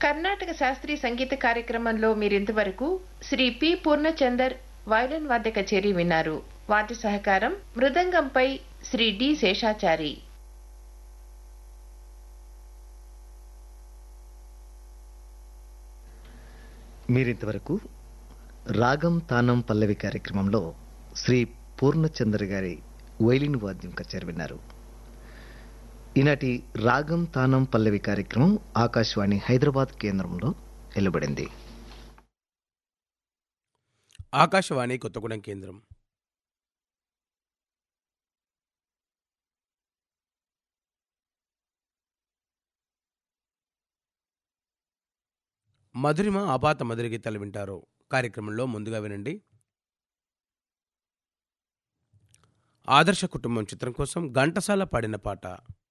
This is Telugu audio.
కర్ణాటక శాస్త్రీయ సంగీత కార్యక్రమంలో మీరింతవరకు శ్రీ పి పూర్ణచందర్ వయలిన్ వాద్య కచేరీ విన్నారు వాద్య సహకారం మృదంగంపై శ్రీ డి శేషాచారి మీరింతవరకు రాగం తానం పల్లవి కార్యక్రమంలో శ్రీ పూర్ణచంద్ర గారి వైలిన్ వాద్యం కచేరి విన్నారు ఈనాటి రాగం తానం పల్లవి కార్యక్రమం ఆకాశవాణి హైదరాబాద్ కేంద్రంలో వెలువడింది ఆకాశవాణి కొత్తగూడెం కేంద్రం మధురిమ ఆపాత మధుర గీతాలు వింటారు కార్యక్రమంలో ముందుగా వినండి ఆదర్శ కుటుంబం చిత్రం కోసం ఘంటసాల పాడిన పాట